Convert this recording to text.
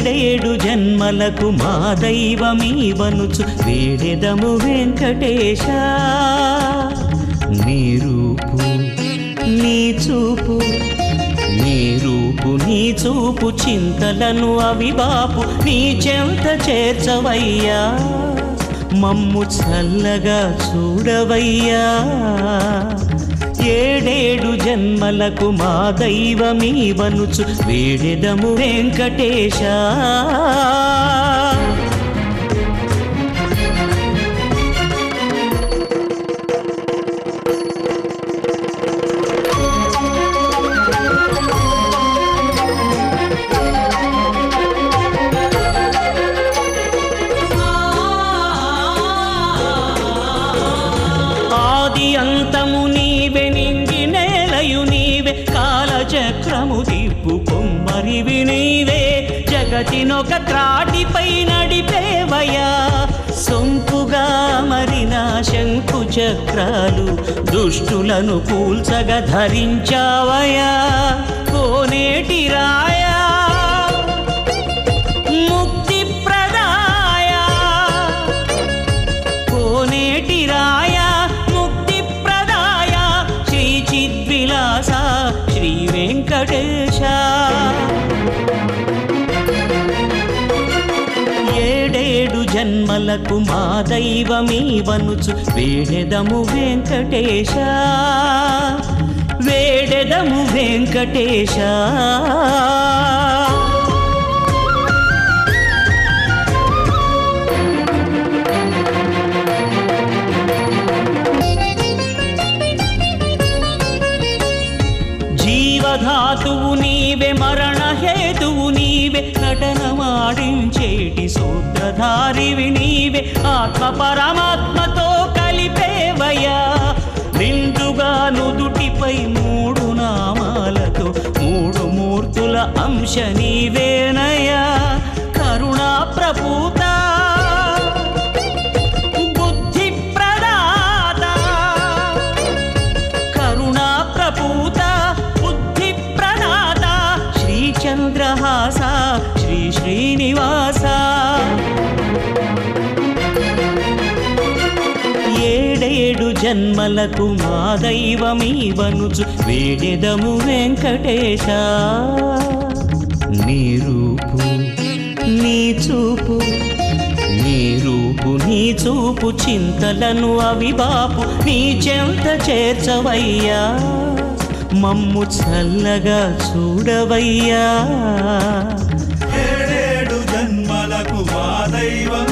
ఏడేడు జన్మలకు మా దైవమీవనుచు వేడెదము వెంకటేశ నీ రూపు నీ చూపు నీ రూపు నీ చూపు చింతలను అవిబాపు నీ చెంత చేర్చవయ్యా మమ్ము చల్లగా చూడవయ్యా ఏడేడు జన్మలకు మా దైవమీవనుచు వేడెదము వెంకటేశ ఆది అంతము నీవే నింగి నేలయు నీవే కాలచక్రము తిప్పు కొమ్మరివి నీవే జగతినొక త్రాటిపై నడిపేవయా సొంపుగా మరిన శంకు చక్రాలు దుష్టులను కూల్చగా ధరించావయా కోనేటి రాయా ముక్తి ప్రదాయ కోనేటి రాయ ముక్తి ప్రదాయ శ్రీ చిద్విలాస శ్రీ వెంకటేశ ఏడేడు జన్మలకు మా దైవమీవనుచు వేడెదము వెంకటేశ వేడెదము వెంకటేశ జీవధాతువు నీవే మరణ హేతువు నీవే నటనమాడించేటి సూత్రధారివి నీవే ఆత్మ పరమాత్మతో కలిపేవయ్యా నిండుగా నుదుటిపై మూడు నామాలతో మూడు మూర్తుల అంశ నీవేనయా కరుణా ప్రపూత బుద్ధి ప్రదాత కరుణా ప్రపూత బుద్ధి ప్రదాత శ్రీ చంద్రహాస శ్రీ శ్రీనివాస ఏడేడు జన్మలకు మా దైవమీవనుచు వేడెదము వెంకటేశ నీ రూపు నీ చూపు నీ రూపు నీ చూపు చింతలను అవిబాపు నీ చెంత చేర్చవయ్యా మమ్ము చల్లగా చూడవయ్యా ఏడేడు జన్మలకు మా దైవం